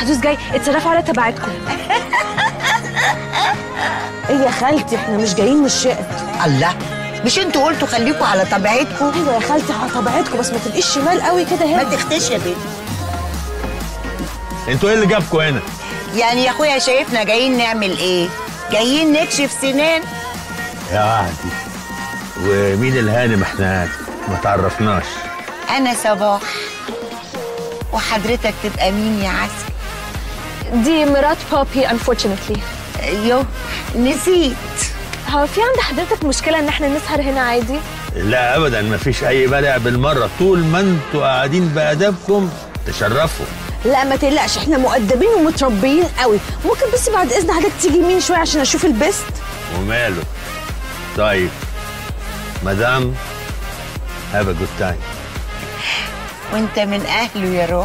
المحظوظ جاي اتصرفوا على تبعتكم ايه يا خالتي احنا مش جايين نشقط الله مش انتوا قلتوا خليكوا على طبيعتكم ايوه يا خالتي على طبيعتكم بس ما تبقيش شمال قوي كده ما هنا تختش يا بنت انتوا ايه اللي جابكم هنا؟ يعني يا اخويا شايفنا جايين نعمل ايه جايين نكشف سنان يا عهدي ومين الهانم احنا ما تعرفناش انا صباح وحضرتك تبقى مين يا عسل دي مرات بابي unfortunately يو نسيت هو في عند حضرتك مشكله ان احنا نسهر هنا عادي لا ابدا ما فيش اي بلع بالمره طول ما انتوا قاعدين بادبكم تشرفوا لا ما تقلقش احنا مؤدبين ومتربيين قوي ممكن بس بعد اذن حضرتك تيجي يمين شويه عشان اشوف البيست وماله طيب مدام هاف ا جود تايم وانت من اهله يا روح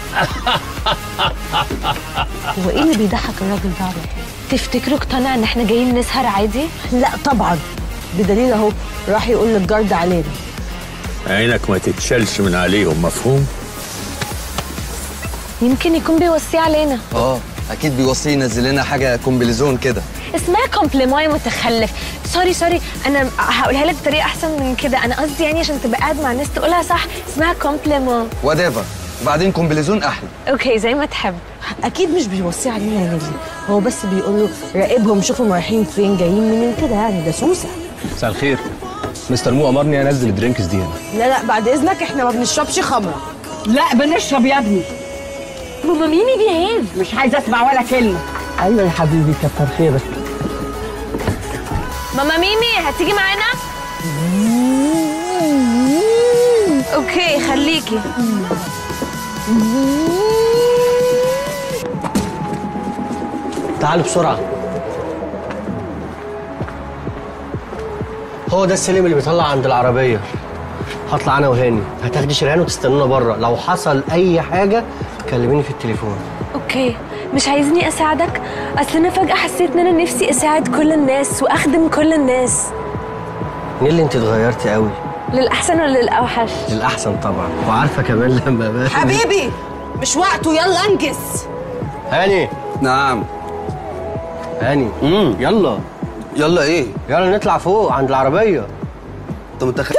هو ايه اللي بيضحك الراجل ده على تفتكروا اقتنع ان احنا جايين نسهر عادي لا طبعا بدليل اهو راح يقول للجارد علينا عينك ما تتشالش من عليهم مفهوم يمكن يكون بيوصيه علينا اه اكيد بيوصي ينزل لنا حاجه كومبليزون كده اسمها كومبليماي متخلف سوري سوري انا هقولها لك بطريقه احسن من كده انا قصدي يعني عشان تبقى قاعد مع الناس تقولها صح اسمها كومبليمون وات ايفر وبعدين كومبليزون احلى اوكي زي ما تحب اكيد مش بيوصي علينا يا نيلي هو بس بيقول له راقبهم شوفهم رايحين فين جايين منين كده يعني ده سوسه مساء الخير مستر مو امرني انزل الدرينكس دي هنا لا لا بعد اذنك احنا ما بنشربش خمره لا بنشرب يا ابني ماما ميمي بيهيف مش عايزه اسمع ولا كلمه ايوه يا حبيبي كتر خيرك ماما ميمي هتيجي معانا اوكي خليكي تعالوا بسرعه هو ده السلم اللي بيطلع عند العربيه هطلع انا وهاني هتاخدي شريان وتستنونا بره لو حصل اي حاجه كلميني في التليفون اوكي مش عايزني اساعدك اصل انا فجاه حسيت ان انا نفسي اساعد كل الناس واخدم كل الناس نيلي انت اتغيرتي قوي للاحسن ولا للاوحش للاحسن طبعا وعارفه كمان لما بقى حبيبي مش وقته يلا انجز هاني نعم هاني امم يلا يلا ايه يلا نطلع فوق عند العربيه انت متخيل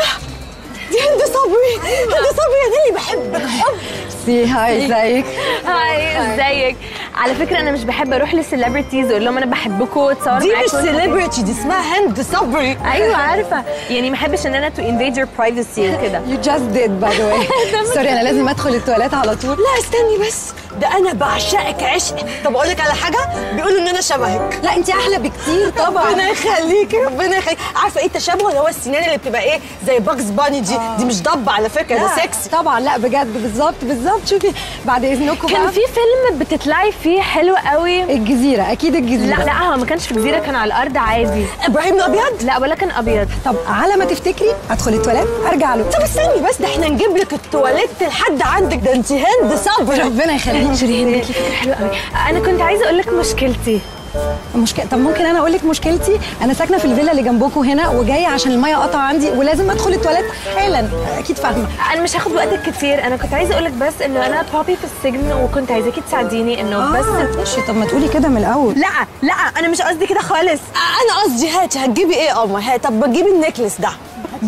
دي هند صبري هند صبري يا نيلي بحبك حب سي هاي ازيك هاي ازيك على فكره انا مش بحب اروح للسليبرتيز اقول لهم انا بحبكم واتصور دي معاكم مش سيلبرتي دي اسمها هند صبري ايوه عارفه يعني ما احبش ان انا تو انفيد يور برايفسي وكده يو جاست ديد باي ذا واي سوري انا لازم ادخل التواليت على طول لا استني بس ده انا بعشقك عشق طب اقول لك على حاجه بيقولوا ان انا شبهك لا انت احلى بكتير طبعا ربنا يخليكي ربنا يخليك عارفه ايه التشابه اللي هو السنان اللي بتبقى ايه زي باكس باني دي دي مش ضب على فكره ده لا، سكسي طبعا لا بجد بالظبط بالظبط شوفي بعد اذنكم كان بقى في فيلم بتطلعي فيه حلو قوي الجزيره اكيد الجزيره لا لا هو ما كانش في جزيره كان على الارض عادي ابراهيم الابيض لا ولا كان ابيض طب على ما تفتكري ادخل التواليت ارجع له طب استني بس ده احنا نجيب لك التواليت لحد عندك ده انت هند صبري ربنا يخليك شيرين ليكي فكره حلوه قوي انا كنت عايزه اقول لك مشكلتي مشكلة طب ممكن انا اقول لك مشكلتي انا ساكنه في الفيلا اللي جنبكم هنا وجايه عشان الميه قطع عندي ولازم ادخل التواليت حالا اكيد فاهمه انا مش هاخد وقتك كتير انا كنت عايزه اقول لك بس انه انا بابي في السجن وكنت عايزاكي تساعديني انه بس آه، ماشي طب ما تقولي كده من الاول لا لا انا مش قصدي كده خالص انا قصدي هاتي هتجيبي ايه يا قمر هات طب بتجيبي النكلس ده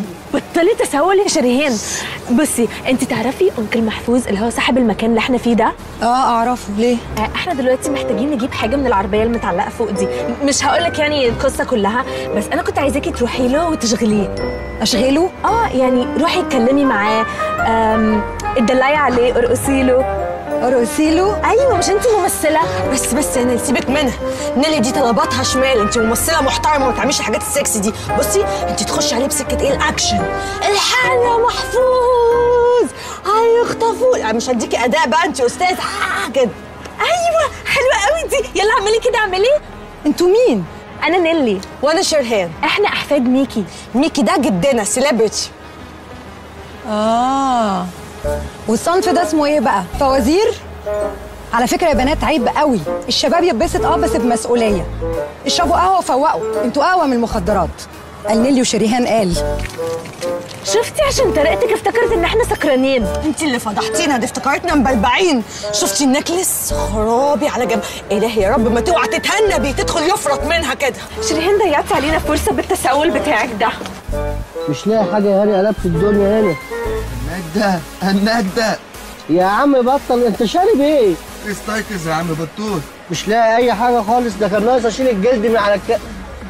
بطلي تسول يا شريهان بصي انت تعرفي انكل محفوظ اللي هو صاحب المكان اللي احنا فيه ده اه اعرفه ليه آه، احنا دلوقتي محتاجين نجيب حاجه من العربيه المتعلقه فوق دي مش هقول لك يعني القصه كلها بس انا كنت عايزاكي تروحي له وتشغليه اشغله اه يعني روحي اتكلمي معاه آم، اتدلعي عليه ارقصي له ارقصي له ايوه مش انت ممثله بس بس يا نيلي سيبك منها نيلي دي طلباتها شمال انت ممثله محترمه ما تعمليش الحاجات السكسي دي بصي انت تخشي عليه بسكه ايه الاكشن الحقني يا محفوظ هيخطفوا لا مش هديكي اداء بقى انت استاذ آه كده ايوه حلوه قوي دي يلا اعملي كده اعملي انتوا مين انا نيلي وانا شرهان احنا احفاد ميكي ميكي ده جدنا سيلبرتي اه والصنف ده اسمه ايه بقى فوازير على فكره يا بنات عيب قوي الشباب يتبسط اه بس بمسؤوليه اشربوا قهوه وفوقوا انتوا قهوه من المخدرات قال نيلي وشريهان قال شفتي عشان طريقتك افتكرت ان احنا سكرانين انت اللي فضحتينا دي افتكرتنا مبلبعين شفتي النكلس خرابي على جنب الهي يا رب ما توعى تتهنبي تدخل يفرط منها كده شيرين ضيعتي علينا فرصه بالتساؤل بتاعك ده مش لاقي حاجه يا هاني قلبت الدنيا هنا النجدة النجدة يا عم بطل انت شارب ايه استيقظ يا عم بطول مش لاقي اي حاجه خالص ده كان ناقص اشيل الجلد من على الك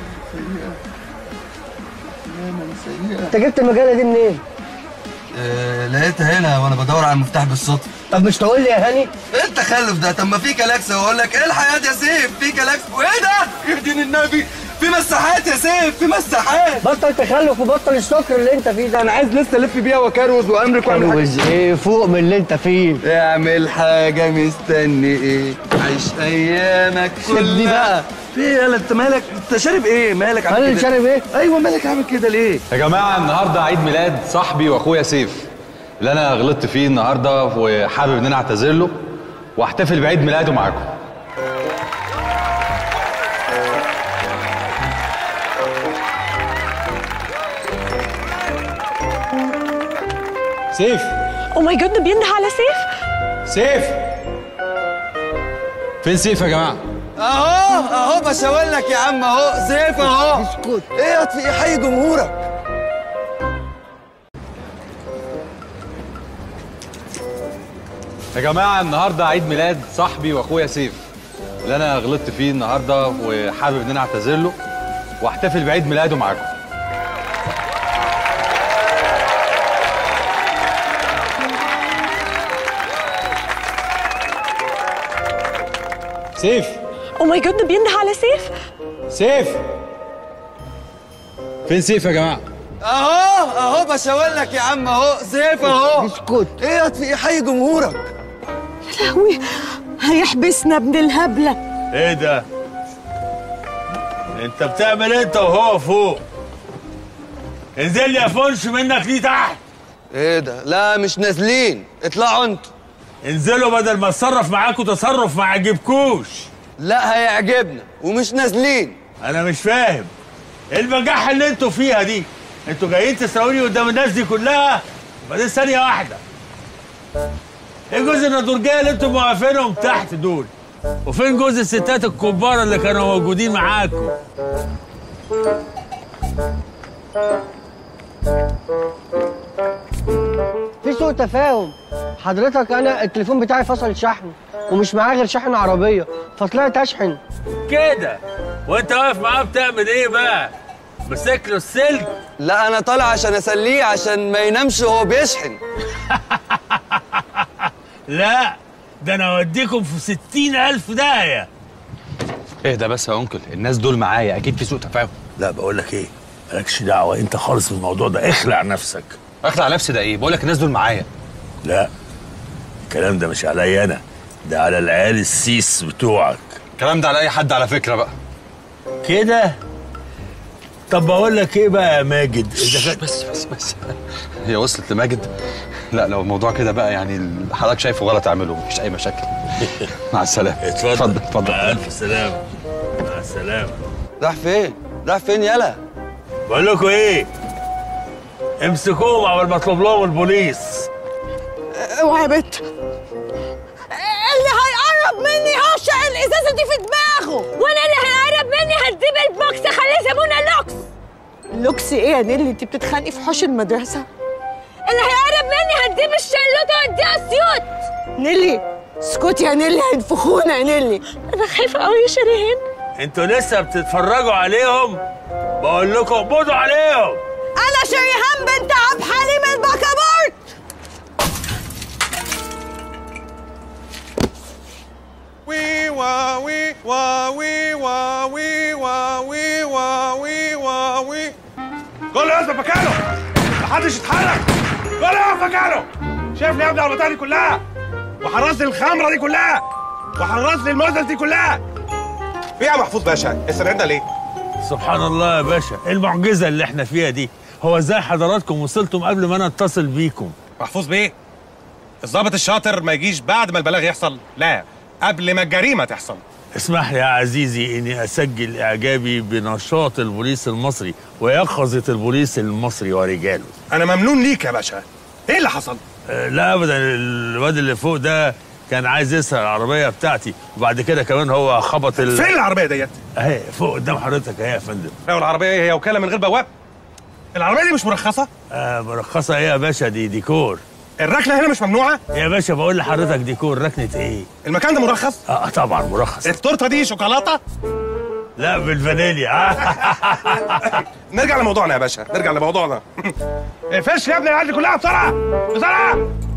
انت جبت المجله دي منين آه لقيتها هنا وانا بدور على المفتاح بالصدفة طب مش تقول لي يا هاني ايه التخلف ده طب ما في كلاكس واقول لك ايه الحياة دي يا سيف في كلاكس وايه ده يا دين النبي في مساحات يا سيف في مساحات بطل تخلف وبطل السكر اللي انت فيه ده انا عايز لسه الف بيها واكروز وامرك واعمل حاجة. كروز ايه فوق من اللي انت فيه اعمل حاجة مستني ايه عيش ايامك سيبني بقى. في ايه يالا انت مالك انت شارب ايه مالك انا عامل اللي كده شارب ايه ايوه مالك عامل كده ليه يا جماعه النهارده عيد ميلاد صاحبي واخويا سيف اللي انا غلطت فيه النهارده وحابب ان انا اعتذر له واحتفل بعيد ميلاده معاكم سيف او ماي جاد بينده على سيف سيف فين سيف يا جماعه اهو اهو بشاور لك يا عم اهو سيف اهو اسكت ايه يا في حي جمهورك يا جماعه النهارده عيد ميلاد صاحبي واخويا سيف اللي انا غلطت فيه النهارده وحابب ان انا اعتذر له واحتفل بعيد ميلاده معاكم سيف او ماي جاد بينده على سيف سيف فين سيف يا جماعه اهو اهو بشاور لك يا عم اهو سيف اهو اسكت ايه يا في حي جمهورك لهوي هيحبسنا ابن الهبله ايه ده انت بتعمل إيه انت وهو فوق انزل لي افنش منك ليه تحت ايه ده لا مش نازلين اطلعوا انتوا انزلوا بدل ما اتصرف معاكوا تصرف ما عجبكوش لا هيعجبنا ومش نازلين انا مش فاهم ايه البجاحه اللي انتوا فيها دي انتوا جايين تسرقوني قدام الناس دي كلها بعدين ثانيه واحده ايه جوز النضورجيه اللي انتوا موقفينهم تحت دول وفين جوز الستات الكبار اللي كانوا موجودين معاكم في سوء تفاهم حضرتك انا التليفون بتاعي فصل شحن ومش معايا غير شحن عربيه فطلعت اشحن كده وانت واقف معاه بتعمل ايه بقى ماسك له السلك لا انا طالع عشان اسليه عشان ما ينامش وهو بيشحن لا ده انا اوديكم في ستين الف داهيه ايه ده بس يا انكل الناس دول معايا اكيد في سوء تفاهم لا بقول لك ايه مالكش دعوه انت خالص في الموضوع ده اخلع نفسك اخلع نفسي ده ايه بقول لك الناس دول معايا لا الكلام ده مش عليا انا ده على العيال السيس بتوعك الكلام ده على اي حد على فكره بقى كده طب بقول لك ايه بقى يا ماجد اذا كان بس بس بس هي وصلت لماجد لا لو الموضوع كده بقى يعني اللي حضرتك شايفه غلط اعمله مفيش اي مشاكل مع السلامه اتفضل اتفضل اتفضل مع الف سلامه مع السلامه راح فين راح فين يلا بقول لكم ايه امسكوهم قبل ما اطلب لهم البوليس اوعى يا بت اللي هيقرب مني هشق الازازه دي في دماغه وانا اللي هيقرب مني هديب البوكس خليه يسمونا لوكس لوكسي ايه يا نيلي انت بتتخانقي في حوش المدرسه اللي هيقرب مني هديب الشلوت واديها سيوت نيلي اسكتي يا نيلي هينفخونا يا نيلي انا خايفه قوي يا شيرين انتوا لسه بتتفرجوا عليهم بقول لكم اقبضوا عليهم انا شريهان بنت عبد حليم البكابورت وي وا وي وا وي وا وي وا وي وا وي وا وي قول له اثبت مكانه محدش يتحرك قول له اقف مكانه شايفني ابدا على البتاع دي كلها وحرص لي الخمره دي كلها وحرص لي الموزه دي كلها في يا محفوظ باشا استدعينا ليه؟ سبحان الله يا باشا ايه المعجزه اللي احنا فيها دي هو ازاي حضراتكم وصلتم قبل ما انا اتصل بيكم محفوظ بيه الضابط الشاطر ما يجيش بعد ما البلاغ يحصل لا قبل ما الجريمه تحصل اسمح لي يا عزيزي اني اسجل اعجابي بنشاط البوليس المصري ويقظه البوليس المصري ورجاله انا ممنون ليك يا باشا ايه اللي حصل أه، لا ابدا الواد اللي فوق ده كان عايز يسرق العربيه بتاعتي وبعد كده كمان هو خبط ال... فين العربيه ديت اهي فوق قدام حضرتك اهي يا فندم لو العربيه ايه هي وكاله من غير بواب العربيه دي مش مرخصه آه مرخصه ايه يا باشا دي ديكور الركنه هنا مش ممنوعه يا باشا بقول لحضرتك ديكور ركنه ايه المكان ده مرخص اه طبعا مرخص التورته دي شوكولاته لا بالفانيليا نرجع لموضوعنا يا باشا نرجع لموضوعنا اقفش يا ابني العيال دي كلها بسرعه بسرعه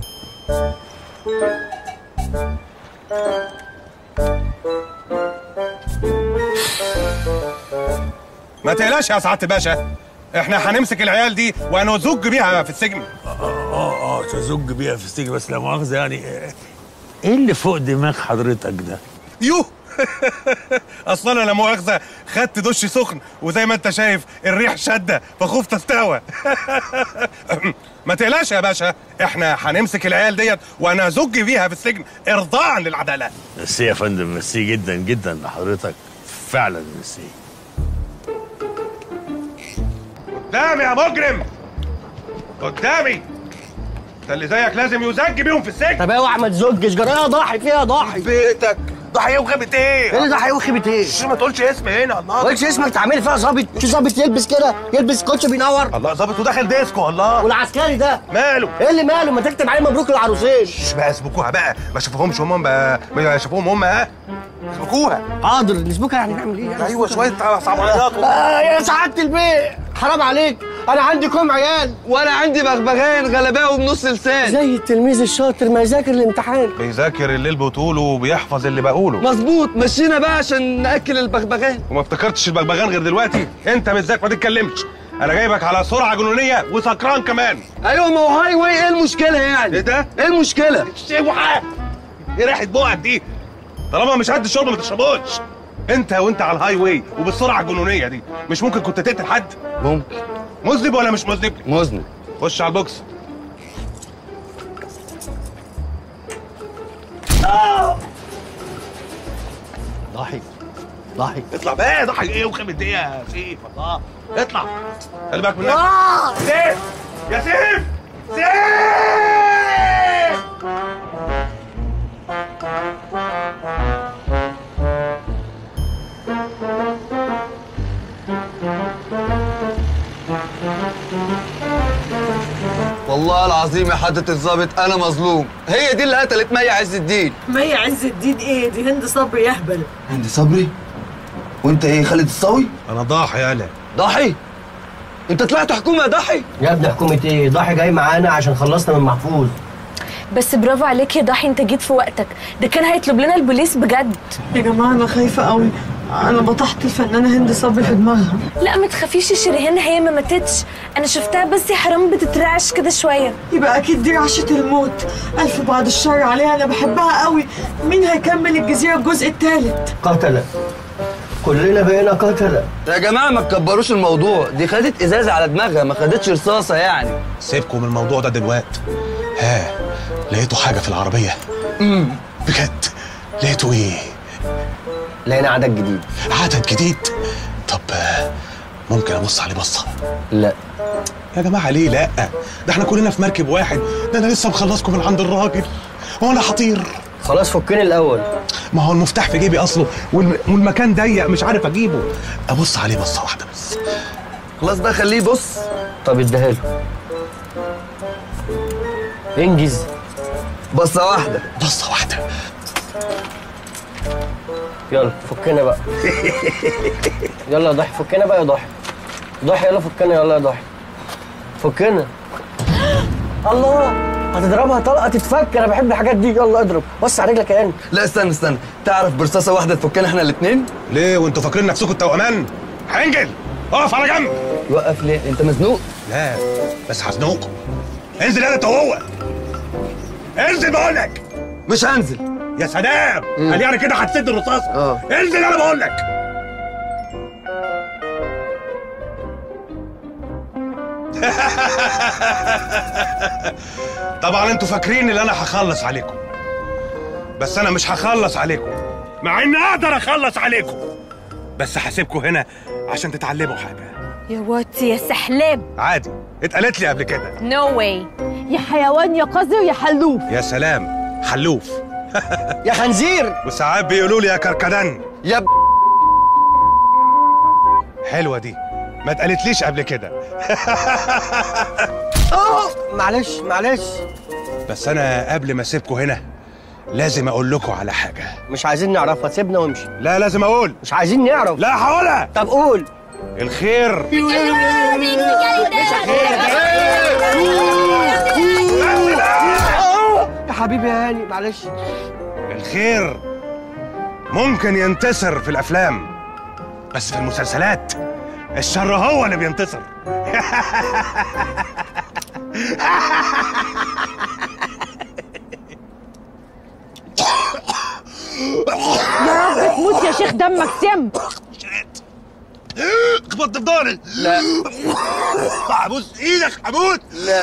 ما تقلقش يا سعاده الباشا احنا هنمسك العيال دي وهنزج بيها في السجن اه اه تزج بيها في السجن بس لا مؤاخذه يعني آه، ايه اللي فوق دماغ حضرتك ده؟ يوه اصلا انا لا مؤاخذه خدت دش سخن وزي ما انت شايف الريح شده فخفت استوى ما تقلقش يا باشا احنا هنمسك العيال ديت وهنزج بيها في السجن ارضاء للعداله ميرسي يا فندم ميرسي جدا جدا لحضرتك فعلا ميرسي قدامي يا مجرم قدامي انت اللي زيك لازم يزج بيهم في السجن طب اوعى ما تزجش جرايه ضحي فيها ضحي بيتك ضحيه وخيبه ايه؟ ايه اللي ضحي وخيبه ايه؟ شو ما تقولش اسم هنا الله قلتش اسمك تعملي فيها ظابط شو ظابط يلبس كده يلبس كوتش بينور الله ظابط وداخل ديسكو الله والعسكري ده ماله؟ ايه اللي ماله ما تكتب عليه مبروك العروسين مش بقى اسبكوها بقى ما شافوهمش هم بقى ما شافوهم هم ها اسبكوها حاضر نسبوكها يعني نعمل ايه يعني ايوه شويه صعبانيات آه يا سعاده البيت حرام عليك انا عندي كوم عيال وانا عندي بغبغان غلباوي بنص لسان زي التلميذ الشاطر ما يذاكر الامتحان بيذاكر الليل بتقوله وبيحفظ اللي بقوله مظبوط مشينا بقى عشان ناكل البغبغان وما افتكرتش البغبغان غير دلوقتي انت بالذات ما تتكلمش انا جايبك على سرعه جنونيه وسكران كمان ايوه ما هو هاي واي ايه المشكله يعني ايه ده ايه المشكله شبحه ايه ريحه بقك دي طالما مش قد الشرب ما تشربوش انت وانت على الهاي واي وبالسرعه الجنونيه دي مش ممكن كنت تقتل حد ممكن مذنب ولا مش مذنب مذنب خش على البوكس ضحي ضحي اطلع بقى ضحك ايه وخيبه ايه يا سيف الله اطلع خلي بالك من نفسك سيف يا سيف سيف والله العظيم يا حضرة الظابط انا مظلوم هي دي اللي قتلت مي عز الدين مي عز الدين ايه دي هند صبري يهبل هند صبري وانت ايه خالد الصاوي انا ضاحي يالا ضحي انت طلعت حكومه يا ضحي يا ابني حكومه ايه ضحي جاي معانا عشان خلصنا من محفوظ بس برافو عليك يا ضحي انت جيت في وقتك ده كان هيطلب لنا البوليس بجد يا جماعه انا خايفه قوي انا بطحت الفنانه هند صبري في دماغها لا ما تخافيش يا شيرين هي ما ماتتش انا شفتها بس يا حرام بتترعش كده شويه يبقى اكيد دي رعشه الموت الف بعد الشر عليها انا بحبها قوي مين هيكمل الجزيره الجزء الثالث قتله كلنا بقينا قتله يا جماعه ما تكبروش الموضوع دي خدت ازازه على دماغها ما خدتش رصاصه يعني سيبكم من الموضوع ده دلوقتي ها لقيتوا حاجه في العربيه امم بجد لقيتوا ايه لقينا عدد جديد عدد جديد طب آه، ممكن ابص عليه بصه لا يا جماعه ليه لا ده احنا كلنا في مركب واحد ده انا لسه مخلصكم من عند الراجل وانا حطير خلاص فكني الاول ما هو المفتاح في جيبي اصله والم- والمكان ضيق مش عارف اجيبه ابص عليه بصه واحده بس خلاص بقى خليه يبص طب اديها له انجز بصه واحده بصه واحده يلا فكنا بقى يلا يا ضحي فكنا بقى يا ضحي ضحي يلا فكنا يلا يا ضحي فكنا الله هتضربها طلقه تتفك انا بحب الحاجات دي يلا اضرب بص على رجلك يا انت لا استنى استنى تعرف برصاصه واحده تفكنا احنا الاثنين ليه وانتوا فاكرين نفسكم التوأمان هنجل اقف على جنب يوقف ليه انت مزنوق لا بس هزنقكم انزل انا انت وهو انزل بقول لك مش هنزل يا سلام قال يعني كده هتسد الرصاصه اه انزل انا بقول لك طبعا انتوا فاكرين ان انا هخلص عليكم بس انا مش هخلص عليكم مع اني اقدر اخلص عليكم بس هسيبكم هنا عشان تتعلموا حاجه يا واتي يا سحلاب عادي اتقالت لي قبل كده نو واي يا حيوان يا قذر يا حلوف يا سلام حلوف يا خنزير وساعات بيقولوا لي يا كركدن يا ب... حلوه دي ما اتقالتليش قبل كده اه معلش معلش بس انا قبل ما اسيبكم هنا لازم اقول لكم على حاجه مش عايزين نعرفها سيبنا وامشي لا لازم اقول مش عايزين نعرف لا هقولها طب قول الخير يا حبيبي يا هاني معلش الخير ممكن ينتصر في الافلام بس في المسلسلات الشر هو اللي بينتصر يا رب تموت يا شيخ دمك سم خبطت في ضهري لا ابوس ايدك هموت لا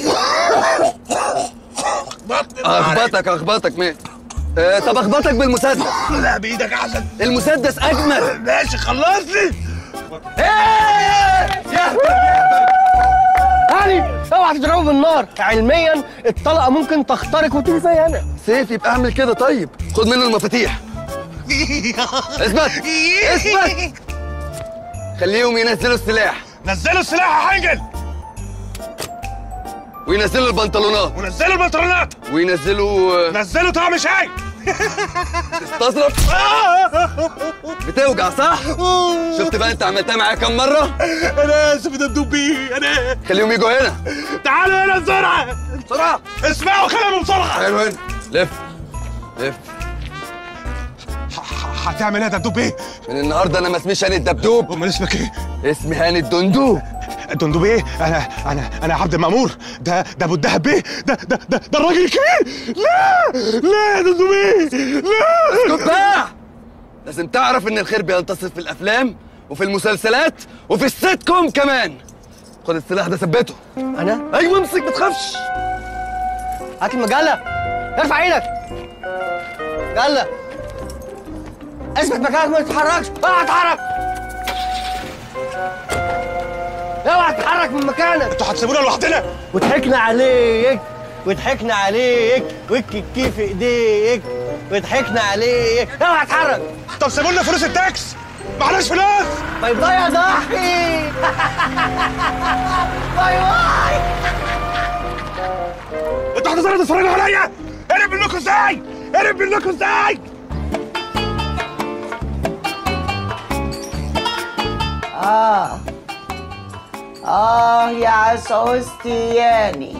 اخبطك اخبطك مين آه طب اخبطك بالمسدس لا بايدك احسن المسدس اجمل ماشي خلصني هاني اوعى تضربه بالنار علميا الطلقه ممكن تخترق وتيجي زي انا سيف يبقى اعمل كده طيب خد منه المفاتيح اثبت اثبت خليهم ينزلوا السلاح نزلوا السلاح يا حنجل وينزلوا البنطلونات ونزلوا البنطلونات وينزلوا آه، نزلوا طعم شاي تستظرف بتوجع صح؟ شفت بقى انت عملتها معايا كام مرة؟ انا اسف ده الدبي انا خليهم يجوا هنا تعالوا هنا بسرعه بسرعة اسمعوا كلامي بسرعه حلو هنا لف لف هتعمل ايه ده الدبي من النهارده انا ما اسميش هاني الدبدوب امال اسمك ايه اسمي هاني الدندوب الدندوب ايه انا انا انا عبد المامور ده ده ابو الدهب بيه ده ده ده, ده الراجل الكبير لا لا يا دندوب ايه لا اسكت بقى لازم تعرف ان الخير بينتصر في الافلام وفي المسلسلات وفي السيت كوم كمان خد السلاح ده ثبته انا ايوه امسك ما تخافش هات المجله ارفع ايدك يلا اثبت مكانك ما تتحركش اوعى تتحرك اوعى تتحرك من مكانك انتوا هتسيبونا لوحدنا وضحكنا عليك وضحكنا عليك والكيكي في ايديك وضحكنا عليك اوعى تتحرك طب سيبوا لنا فلوس التاكس معناش فلوس باي باي يا ضحي باي باي انتوا هتظهروا تتفرجوا عليا قرب منكم ازاي قرب منكم ازاي آه آه يا عسوستي ياني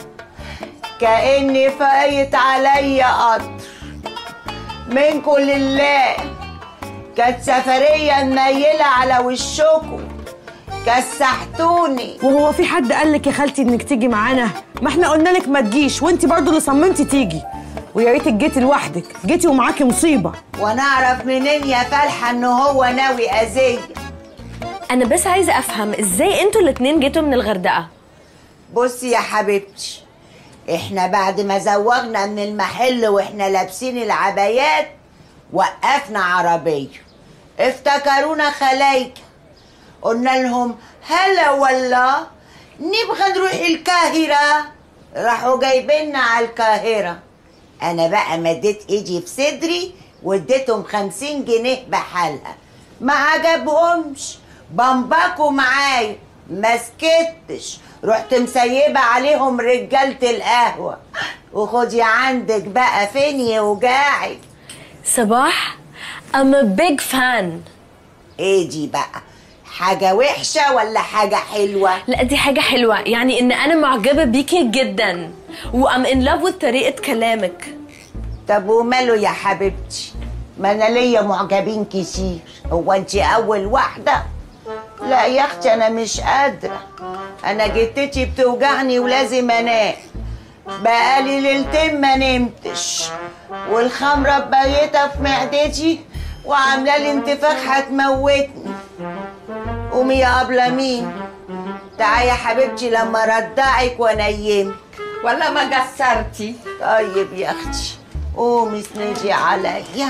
كأني فايت عليا قطر منكم لله كانت سفرية منيلة على وشكم كسحتوني وهو في حد قال لك يا خالتي انك تيجي معانا ما احنا قلنا لك ما تجيش وانت برضو اللي صممتي تيجي ويا ريتك جيتي لوحدك جيتي ومعاكي مصيبه وانا اعرف منين يا فالحة ان هو ناوي اذية انا بس عايزه افهم ازاي انتوا الاتنين جيتوا من الغردقه بصي يا حبيبتي احنا بعد ما زوغنا من المحل واحنا لابسين العبايات وقفنا عربية افتكرونا خلايكة قلنا لهم هلا والله نبغى نروح القاهرة راحوا جايبيننا على القاهرة انا بقى مديت ايدي في صدري واديتهم خمسين جنيه بحالها ما عجبهمش بمبكوا معايا ما سكتش رحت مسيبة عليهم رجالة القهوة وخدي عندك بقى فين يوجعك صباح I'm a big fan ايه دي بقى حاجة وحشة ولا حاجة حلوة لا دي حاجة حلوة يعني ان انا معجبة بيكي جدا و I'm in love with طريقة كلامك طب وماله يا حبيبتي ما انا ليا معجبين كتير هو انت اول واحدة لا يا اختي انا مش قادرة انا جتتي بتوجعني ولازم انام بقالي ليلتين ما نمتش والخمرة بايتة في معدتي وعاملة لي انتفاخ هتموتني قومي يا قبلة مين تعالي يا حبيبتي لما ردعك وانيمك ولا ما قصرتي طيب يا اختي قومي اسندي عليا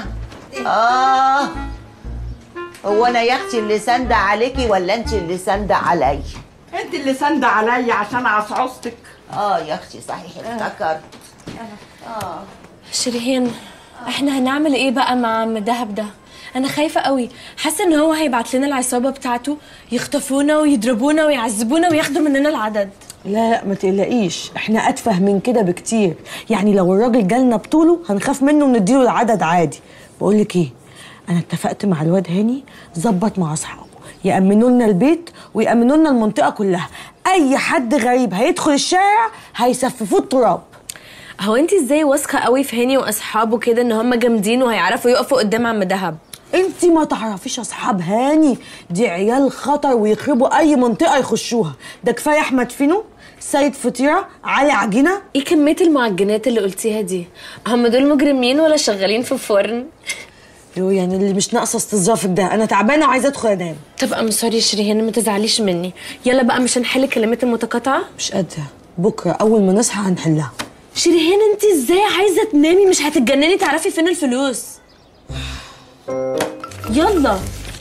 اه هو انا يا اختي اللي ساندة عليكي ولا انت اللي ساندة عليا انت اللي ساندة عليا عشان عصعصتك اه يا اختي صحيح افتكرت اه شيرين احنا هنعمل ايه بقى مع عم دهب ده انا خايفه قوي حاسه ان هو هيبعت لنا العصابه بتاعته يخطفونا ويضربونا ويعذبونا وياخدوا مننا العدد لا لا ما تقلقيش احنا اتفه من كده بكتير يعني لو الراجل جالنا بطوله هنخاف منه ونديله العدد عادي بقول لك ايه انا اتفقت مع الواد هاني ظبط مع اصحابه يأمنوا لنا البيت ويأمنوا لنا المنطقة كلها أي حد غريب هيدخل الشارع هيسففوه التراب هو انت ازاي واثقه قوي في هاني واصحابه كده ان هم جامدين وهيعرفوا يقفوا قدام عم دهب انت ما تعرفيش اصحاب هاني دي عيال خطر ويخربوا اي منطقه يخشوها ده كفايه احمد فينو سيد فطيره علي عجينه ايه كميه المعجنات اللي قلتيها دي هم دول مجرمين ولا شغالين في فرن يو يعني اللي مش ناقصه استظرافك ده انا تعبانه وعايزه ادخل انام طب ام سوري يا شيرين ما تزعليش مني يلا بقى مش هنحل الكلمات المتقاطعه مش قادره بكره اول ما نصحى هنحلها شيرين انت ازاي عايزه تنامي مش هتتجنني تعرفي فين الفلوس يلا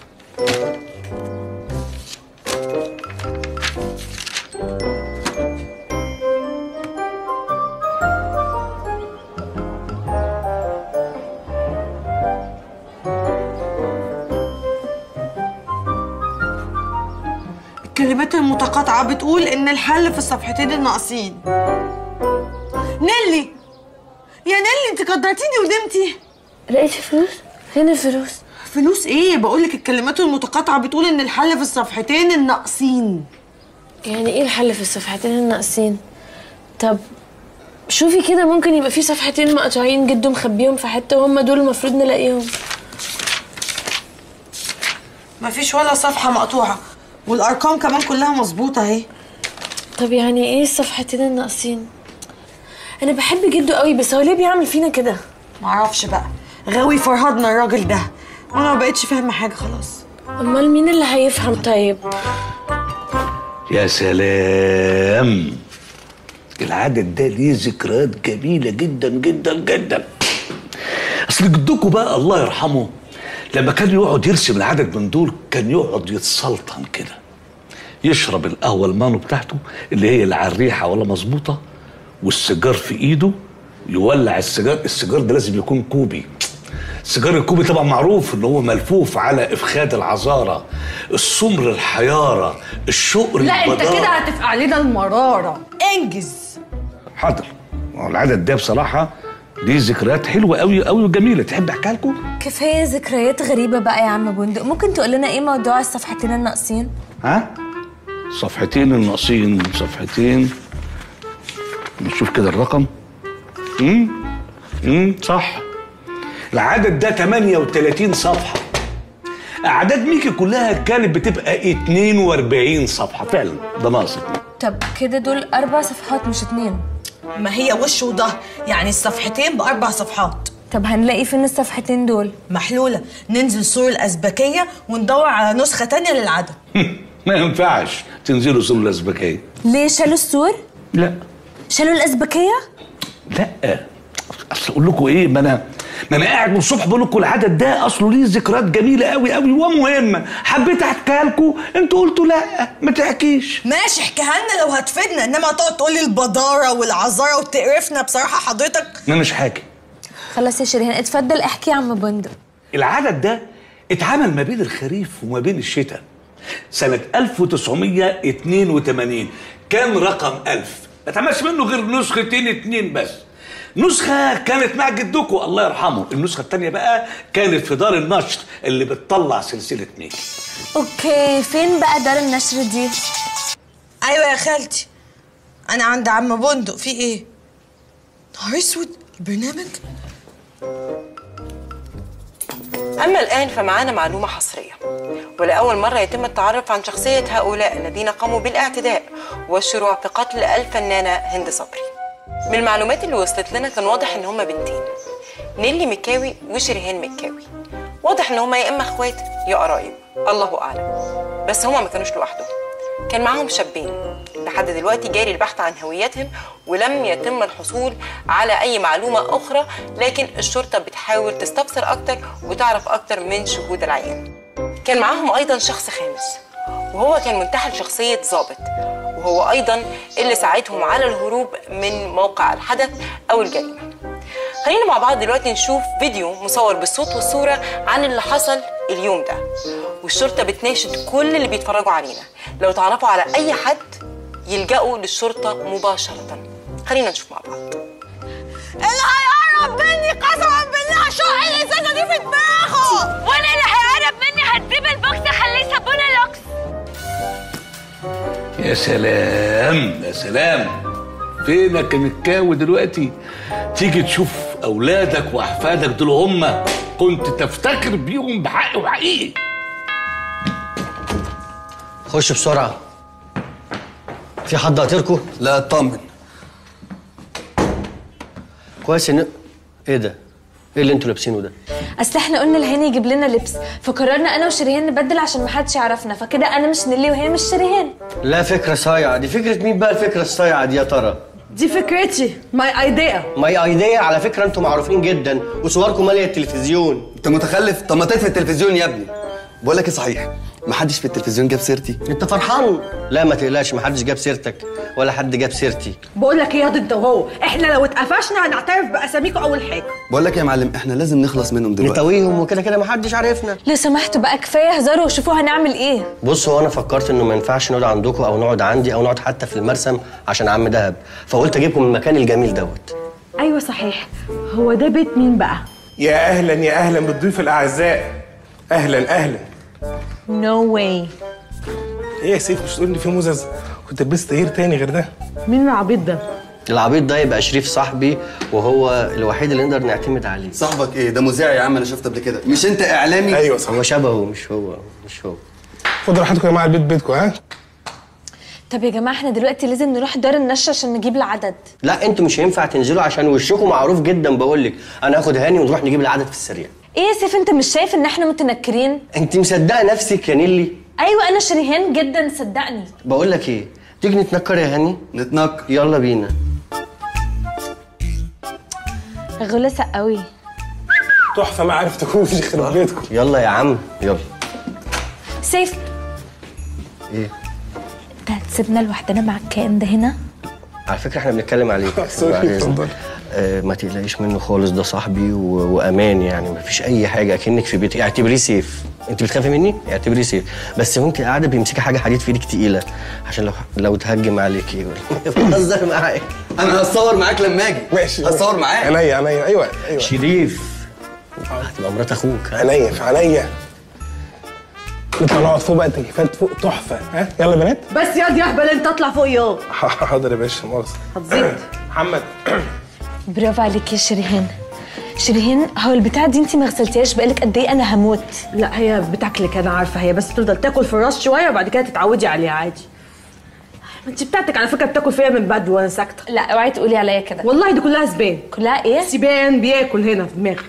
الكلمات المتقاطعه بتقول ان الحل في الصفحتين الناقصين نيلي يا نيلي انت قدرتيني ونمتي لقيتي فلوس فين الفلوس فلوس ايه بقول لك الكلمات المتقاطعه بتقول ان الحل في الصفحتين الناقصين يعني ايه الحل في الصفحتين الناقصين طب شوفي كده ممكن يبقى في صفحتين مقطوعين جدو مخبيهم في حته وهم دول المفروض نلاقيهم مفيش ولا صفحه مقطوعه والارقام كمان كلها مظبوطه اهي طب يعني ايه الصفحتين الناقصين انا بحب جدو قوي بس هو ليه بيعمل فينا كده معرفش بقى غاوي فرهدنا الراجل ده وانا ما بقتش فاهمه حاجه خلاص امال مين اللي هيفهم طيب يا سلام العدد ده ليه ذكريات جميلة جدا جدا جدا أصل جدكم بقى الله يرحمه لما كان يقعد يرسم العدد من دول كان يقعد يتسلطن كده يشرب القهوة المانو بتاعته اللي هي لا على الريحة ولا مظبوطة والسيجار في إيده يولع السيجار السيجار ده لازم يكون كوبي السيجار الكوبي طبعا معروف ان هو ملفوف على افخاد العذاره السمر الحياره الشقر لا انت البدارة. كده هتفقع علينا المراره انجز حاضر ما هو العدد ده بصراحه دي ذكريات حلوه قوي قوي وجميله تحب احكيها لكم كفايه ذكريات غريبه بقى يا عم بندق ممكن تقول لنا ايه موضوع الصفحتين الناقصين ها صفحتين الناقصين صفحتين نشوف كده الرقم امم امم صح العدد ده 38 صفحه اعداد ميكي كلها كانت بتبقى 42 صفحه فعلا ده ناقص طب كده دول اربع صفحات مش اتنين ما هي وش وظهر يعني الصفحتين باربع صفحات طب هنلاقي فين الصفحتين دول محلوله ننزل سور الازبكيه وندور على نسخه تانية للعدد ما ينفعش تنزلوا سور الازبكيه ليه شالوا السور لا شالوا الازبكيه لا اصل اقول لكم ايه ما انا ما انا قاعد من الصبح بقول لكم العدد ده اصله ليه ذكريات جميله قوي قوي ومهمه حبيت احكيها لكم انتوا قلتوا لا ما تحكيش ماشي احكيها لنا لو هتفيدنا انما تقعد تقولي البداره والعذاره وتقرفنا بصراحه حضرتك انا مش حاكي خلاص يا شيرين اتفضل احكي يا عم بندق العدد ده اتعمل ما بين الخريف وما بين الشتاء سنة 1982 كان رقم 1000 ما اتعملش منه غير نسختين اتنين بس نسخة كانت مع جدكم الله يرحمه النسخة التانية بقى كانت في دار النشر اللي بتطلع سلسلة ميكي اوكي فين بقى دار النشر دي ايوه يا خالتي انا عند عم بندق في ايه نهار اسود البرنامج أما الآن فمعانا معلومة حصرية ولأول مرة يتم التعرف عن شخصية هؤلاء الذين قاموا بالاعتداء والشروع في قتل الفنانة هند صبري من المعلومات اللي وصلت لنا كان واضح إن هما بنتين نيلي مكاوي وشريهان مكاوي واضح إن هما يا إما إخوات يا قرايب الله أعلم بس هما ما كانوش لوحدهم كان معاهم شابين لحد دلوقتي جاري البحث عن هويتهم ولم يتم الحصول على أي معلومة أخرى لكن الشرطة بتحاول تستفسر أكتر وتعرف أكتر من شهود العيان كان معاهم أيضا شخص خامس وهو كان منتحل شخصية ضابط وهو أيضا اللي ساعدهم على الهروب من موقع الحدث أو الجريمة خلينا مع بعض دلوقتي نشوف فيديو مصور بالصوت والصورة عن اللي حصل اليوم ده والشرطة بتناشد كل اللي بيتفرجوا علينا لو تعرفوا على أي حد يلجأوا للشرطة مباشرة خلينا نشوف مع بعض اللي هيقرب مني قسما بالله هشق الازازه دي في دماغه وانا اللي هيقرب مني هديب البوكس اخليه صابونه لوكس يا سلام يا سلام فينك يا مكاوي دلوقتي تيجي تشوف اولادك واحفادك دول هم كنت تفتكر بيهم بحق وحقيقي خش بسرعه في حد قاطركم لا اطمن كويس ان ايه ده ايه اللي انتوا لابسينه ده اصل احنا قلنا لهاني يجيب لنا لبس فقررنا انا وشريهان نبدل عشان محدش يعرفنا فكده انا مش نيلي وهي مش شريهان لا فكره صايعه دي فكره مين بقى الفكره الصايعه دي يا ترى دي فكرتي ماي ايديا ماي ايديا على فكره انتوا معروفين جدا وصوركم ماليه التلفزيون انت متخلف طب ما تطفي التلفزيون يا ابني بقول لك ايه صحيح ما حدش في التلفزيون جاب سيرتي انت فرحان لا ما تقلقش ما حدش جاب سيرتك ولا حد جاب سيرتي بقول لك ايه يا انت وهو احنا لو اتقفشنا هنعترف باساميكم اول حاجه بقول لك يا معلم احنا لازم نخلص منهم دلوقتي نتويهم وكده كده ما حدش عارفنا لو سمحتوا بقى كفايه هزاروا وشوفوا هنعمل ايه بص هو انا فكرت انه ما ينفعش نقعد عندكم او نقعد عندي او نقعد حتى في المرسم عشان عم دهب فقلت اجيبكم من المكان الجميل دوت ايوه صحيح هو ده بيت مين بقى يا اهلا يا اهلا بالضيوف الاعزاء اهلا اهلا نو واي ايه يا سيف مش تقول لي في مزز كنت لبست غير تاني غير ده مين العبيط ده العبيط ده يبقى شريف صاحبي وهو الوحيد اللي نقدر نعتمد عليه صاحبك ايه ده مذيع يا عم انا شفته قبل كده مش انت اعلامي ايوه صح هو شبهه مش هو مش هو خدوا راحتكم يا جماعه البيت بيتكم ها طب يا جماعه احنا دلوقتي لازم نروح دار النشر عشان نجيب العدد لا انتوا مش هينفع تنزلوا عشان وشكم معروف جدا بقول لك انا هاخد هاني ونروح نجيب العدد في السريع ايه يا سيف انت مش شايف ان احنا متنكرين انت مصدقه نفسك يا نيلي ايوه انا شريهان جدا صدقني بقول لك ايه تيجي نتنكر يا هاني نتنكر يلا بينا غلسه قوي تحفه ما عرفتكوش يخرب بيتكم يلا يا عم يلا سيف ايه انت هتسيبنا لوحدنا مع الكائن ده هنا على فكره احنا بنتكلم عليك سوري، بعد إذنك. اتفضل. آه ما تقلقيش منه خالص ده صاحبي و... وامان يعني ما فيش اي حاجه اكنك في بيتي اعتبريه سيف انت بتخافي مني اعتبريه سيف بس ممكن قاعده بيمسكي حاجه حديد في ايدك تقيله عشان لو لو تهجم عليكي بهزر معاك انا هتصور معاك لما اجي ماشي هتصور معاك عينيا عينيا ايوه ايوه شريف هتبقى مرات اخوك ها؟ عينيا في عينيا نطلع نقعد فوق بقى التكييفات فوق تحفه ها يلا يا بنات بس ياض يا هبل انت اطلع فوق ياض حاضر يا باشا مؤاخذه هتزيد محمد برافو عليك يا شريهان شريهان هو البتاع دي انت ما غسلتيهاش بقالك قد ايه انا هموت لا هي بتاكلك انا عارفه هي بس تفضل تاكل في الراس شويه وبعد كده تتعودي عليها عادي ما انت بتاعتك على فكره بتاكل فيها من بدري وانا ساكته لا اوعي تقولي عليا كده والله دي كلها سبان كلها ايه سبان بياكل هنا في دماغي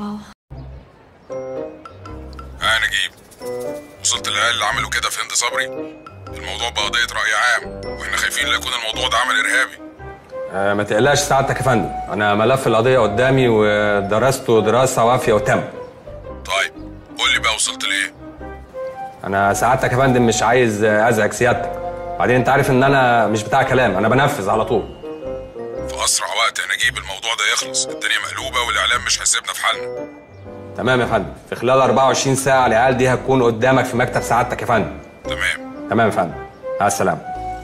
ها نجيب وصلت للعيال اللي عملوا كده في هند صبري الموضوع بقى قضية رأي عام واحنا خايفين لا يكون الموضوع ده عمل إرهابي آه ما تقلقش سعادتك يا فندم انا ملف القضيه قدامي ودرسته دراسه وافيه وتامه طيب قول لي بقى وصلت لإيه انا سعادتك يا فندم مش عايز ازعج سيادتك بعدين انت عارف ان انا مش بتاع كلام انا بنفذ على طول في أسرع وقت يا نجيب الموضوع ده يخلص الدنيا مقلوبة والإعلام مش هيسيبنا في حالنا تمام يا فندم في خلال 24 ساعه العيال دي هتكون قدامك في مكتب سعادتك يا فندم تمام تمام يا فندم مع السلامه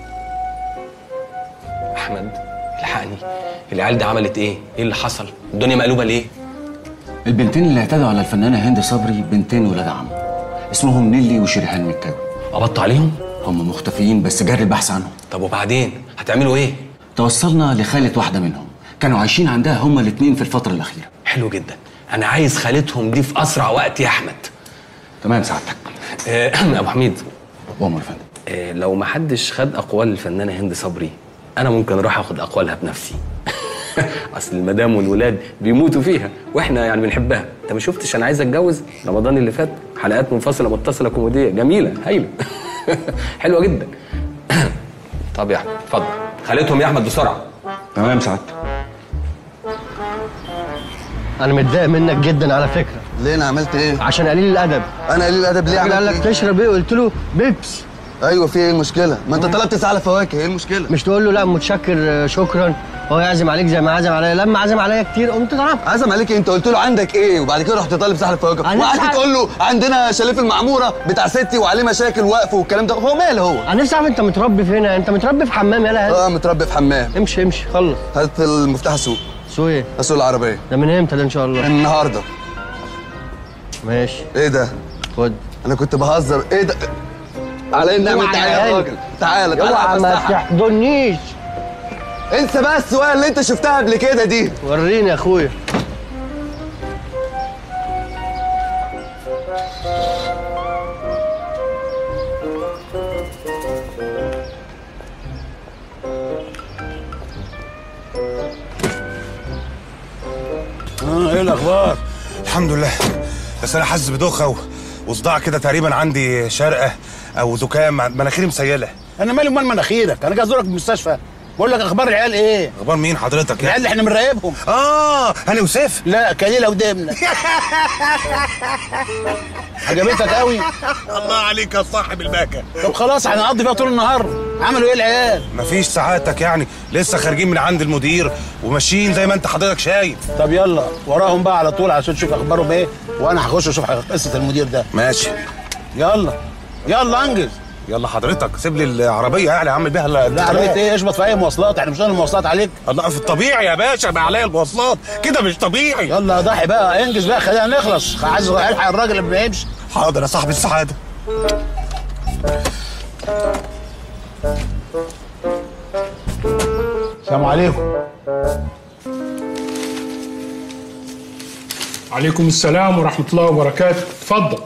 احمد الحقني العيال دي عملت ايه؟ ايه اللي حصل؟ الدنيا مقلوبه ليه؟ البنتين اللي اعتدوا على الفنانة هند صبري بنتين ولاد عم اسمهم نيلي وشريهان مكاوي قبضت عليهم؟ هم مختفيين بس جاري البحث عنهم طب وبعدين؟ هتعملوا ايه؟ توصلنا لخالة واحدة منهم كانوا عايشين عندها هما الاتنين في الفترة الأخيرة حلو جدا انا عايز خالتهم دي في اسرع وقت يا احمد تمام سعادتك آه ابو حميد وامر يا فندم آه لو ما حدش خد اقوال الفنانه هند صبري انا ممكن اروح اخد اقوالها بنفسي اصل المدام والولاد بيموتوا فيها واحنا يعني بنحبها انت ما شفتش انا عايز اتجوز رمضان اللي فات حلقات منفصله متصله كوميديه جميله هايله حلوه جدا طب يا احمد اتفضل خليتهم يا احمد بسرعه تمام سعادتك انا متضايق منك جدا على فكره ليه انا عملت ايه؟ عشان قليل الادب انا قليل الادب ليه الراجل عملت قال لك ايه؟ تشرب ايه قلت له بيبس ايوه في ايه المشكله؟ ما انت طلبت سعلة فواكه ايه المشكله؟ مش تقول له لا متشكر آه، شكرا هو يعزم عليك زي ما عزم عليا لما عزم عليا كتير قمت ضربت عزم عليك إيه؟ انت قلت له عندك ايه وبعد كده رحت طالب سحلة فواكه أنا وقعدت سعد- تقول له عندنا شاليه في المعموره بتاع ستي وعليه مشاكل وقف والكلام ده هو ماله هو؟ انا نفسي اعرف انت متربي فين انت متربي في حمام يلا اه متربي في حمام امشي امشي خلص هات المفتاح السوق سوق ايه؟ اسوق العربيه ده من امتى ده ان شاء الله؟ النهارده ماشي ايه ده؟ خد انا كنت بهزر ايه ده؟ على النعمة اوعى تعالى يا يا قلب. راجل تعالى تعالى اوعى ما أفسحك. تحضنيش انسى بقى السواقه اللي انت شفتها قبل كده دي وريني يا اخويا اه ايه الاخبار الحمد لله بس انا حاسس بدوخه و- وصداع كده تقريبا عندي شرقه او زكام مناخيري مسيله انا مالي ومال مناخيرك انا جاي ازورك في المستشفى بقول لك اخبار العيال ايه اخبار مين حضرتك العيال اللي احنا بنراقبهم اه هاني وسيف لا كليله ودمنه عجبتك قوي الله عليك يا صاحب الباكه طب خلاص هنقضي فيها طول النهار عملوا ايه العيال مفيش سعادتك يعني لسه خارجين من عند المدير وماشيين زي ما انت حضرتك شايف طب يلا وراهم بقى على طول عشان تشوف اخبارهم ايه وانا هخش اشوف قصه المدير ده ماشي يلا يلا انجز يلا حضرتك سيب لي العربيه يعني اعمل بيها ال- لا عربيه ايه اشبط في اي مواصلات احنا مش هنعمل المواصلات عليك الله في الطبيعي يا باشا بقى عليا المواصلات كده مش طبيعي يلا يا ضحي بقى انجز بقى خلينا نخلص عايز الحق الراجل اللي ما يمشي حاضر يا صاحب السعاده السلام عليكم عليكم السلام ورحمة الله وبركاته اتفضل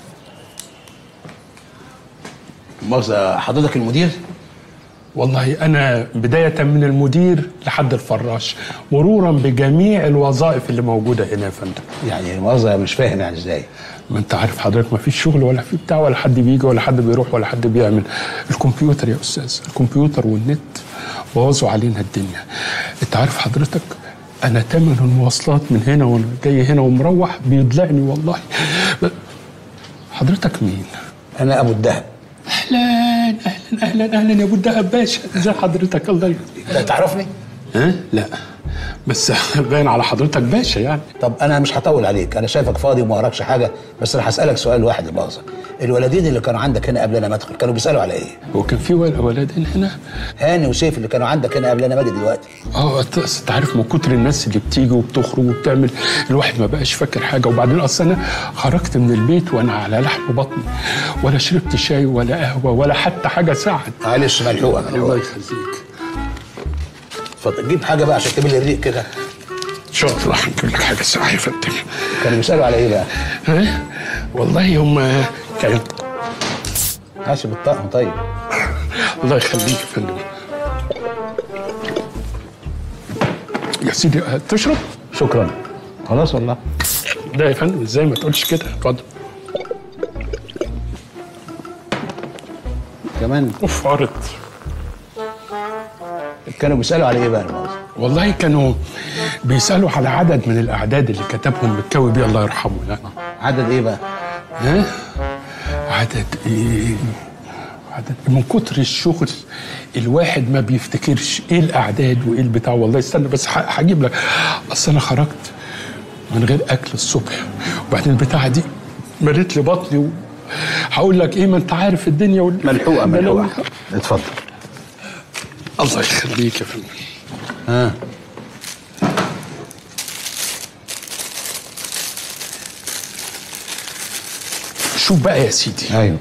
مؤاخذة حضرتك المدير؟ والله أنا بداية من المدير لحد الفراش مرورا بجميع الوظائف اللي موجودة هنا يا فندم يعني مؤاخذة مش فاهم يعني ازاي ما انت عارف حضرتك ما فيش شغل ولا في بتاع ولا حد بيجي ولا حد بيروح ولا حد بيعمل الكمبيوتر يا استاذ الكمبيوتر والنت بوظوا علينا الدنيا انت عارف حضرتك انا تمن المواصلات من هنا وانا جاي هنا ومروح بيضلعني والله ب- حضرتك مين انا ابو الدهب اهلا اهلا اهلا اهلا يا ابو الدهب باشا ازي حضرتك الله يخليك لا تعرفني؟ ها لا بس باين على حضرتك باشا يعني طب انا مش هطول عليك انا شايفك فاضي وما وراكش حاجه بس انا هسالك سؤال واحد لمؤاخذه الولدين اللي كانوا عندك هنا قبل انا ما ادخل كانوا بيسالوا على ايه هو كان في ول- ولدين هنا هاني وسيف اللي كانوا عندك هنا قبل انا ما اجي دلوقتي اه أنت- أصل انت عارف من كتر الناس اللي بتيجي وبتخرج وبتعمل الواحد ما بقاش فاكر حاجه وبعدين اصل انا خرجت من البيت وانا على لحم بطني ولا شربت شاي ولا قهوه ولا حتى حاجه ساعد معلش ملحوقه الله ملحوقه يخليك اتفضل جيب حاجه بقى عشان تملي الريق كده ان شاء الله هنجيب لك حاجه ساعه يا فندم كانوا بيسالوا على ايه بقى؟ ها والله هم كان ماشي بالطقم طيب الله يخليك يا فندم يا سيدي أه، تشرب شكرا خلاص والله لا يا فندم ازاي ما تقولش كده اتفضل كمان اوف عرض كانوا بيسالوا على ايه بقى المؤاخذه والله كانوا بيسالوا على عدد من الاعداد اللي كتبهم مكاوي بيه الله يرحمه يعني عدد ايه بقى؟ ها عدد ايه عدد من كتر الشغل الواحد ما بيفتكرش ايه الاعداد وايه البتاع والله استنى بس ه- هجيب لك اصل انا خرجت من غير اكل الصبح وبعدين البتاعه دي مريت لي بطني و... هقول لك ايه ما انت عارف الدنيا وال... ملحوقه ده لو- ملحوقه اتفضل الله يخليك يا فندم ها شوف بقى يا سيدي ايوه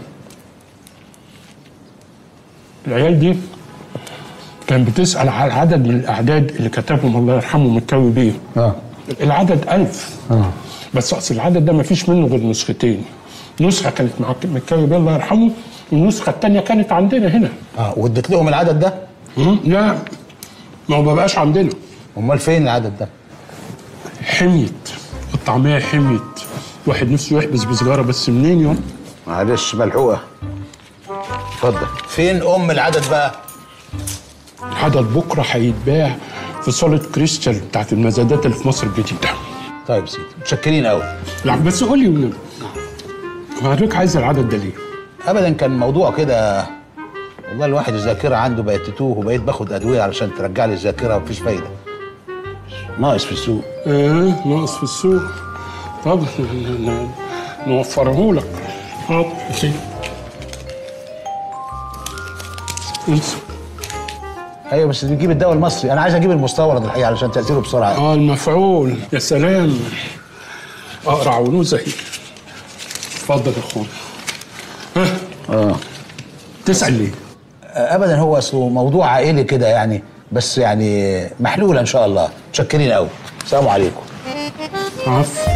العيال دي كان بتسأل على عدد من الأعداد اللي كتبهم الله يرحمه مكاوي بيه اه العدد ألف اه بس أصل العدد ده مفيش منه غير نسختين نسخة كانت مع مكاوي بيه الله يرحمه والنسخة التانية كانت عندنا هنا اه واديت لهم العدد ده؟ مم، لا ما هو مبقاش عندنا امال فين العدد ده؟ حميت الطعمية حميت واحد نفسه يحبس بسجارة بس منين يوم معلش ملحوقه اتفضل فين ام العدد بقى؟ عدد بكره هيتباع في صاله كريستال بتاعت المزادات اللي في مصر الجديده طيب سيدي متشكرين قوي لا بس قول لي والنبي، حضرتك عايز العدد ده ليه؟ ابدا كان موضوع كده والله الواحد الذاكره عنده بقت تتوه وبقيت باخد ادويه علشان ترجع لي الذاكره ومفيش فايده ناقص في السوق اه ناقص في السوق طب ن- ن- نوفره لك حاضر يا سيدي انسى ايوه بس بتجيب الدواء المصري انا عايز اجيب المستورد الحقيقه علشان تاثيره بسرعه اه المفعول يا سلام اقرع ونوزه اهي اتفضل يا اخويا ها اه تسال ليه؟ ابدا هو اصله موضوع عائلي كده يعني بس يعني محلول ان شاء الله متشكرين قوي السلام عليكم عفو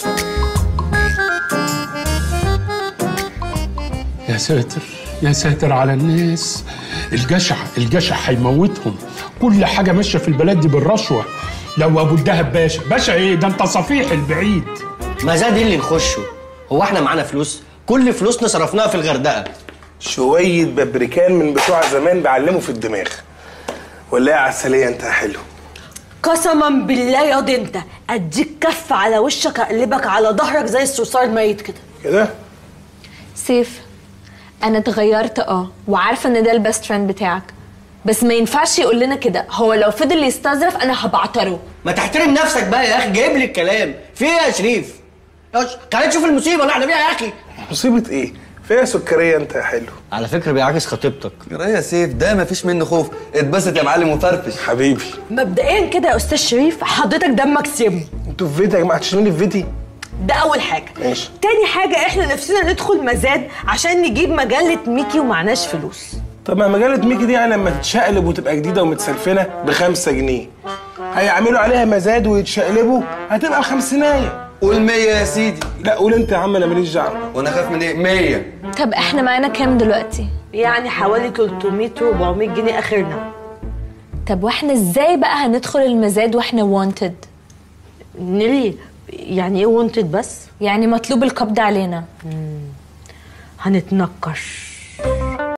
يا ساتر يا ساتر على الناس الجشع الجشع هيموتهم كل حاجه ماشيه في البلد دي بالرشوه لو ابو الدهب باشا باشا ايه ده انت صفيح البعيد مزاد ايه اللي نخشه هو احنا معانا فلوس كل فلوسنا صرفناها في الغردقه شوية ببريكان من بتوع زمان بيعلموا في الدماغ ولا ايه عسلية انت يا حلو قسما بالله يا دي انت اديك كف على وشك اقلبك على ظهرك زي الصرصار الميت كده كده سيف انا اتغيرت اه وعارفه ان ده البيست فريند بتاعك بس ما ينفعش يقول لنا كده هو لو فضل يستظرف انا هبعتره ما تحترم نفسك بقى يا اخي جايب لي الكلام في ايه يا شريف يا ش- تعالى نشوف المصيبه اللي احنا فيها يا اخي مصيبة ايه؟ فيها سكرية انت يا حلو على فكره بيعاكس خطيبتك يا سيف ده مفيش منه خوف اتبسط يا معلم وفرفش حبيبي مبدئيا كده يا استاذ شريف حضرتك دمك سم انتوا في فيتي يا جماعة تشتموني في فيتي ده اول حاجه ماشي تاني حاجه احنا نفسنا ندخل مزاد عشان نجيب مجله ميكي ومعناش فلوس طب ما مجلة ميكي دي يعني لما تتشقلب وتبقى جديدة ومتسلفنة بخمسة جنيه هيعملوا عليها مزاد ويتشقلبوا هتبقى خمسيناية قول 100 يا سيدي لا قول انت يا عم انا ماليش دعوة وانا خاف من ايه 100 طب احنا معانا كام دلوقتي يعني حوالي 300 400 جنيه اخرنا طب واحنا ازاي بقى هندخل المزاد واحنا وانتد نيلي يعني ايه وانتد بس يعني مطلوب القبض علينا هنتنكش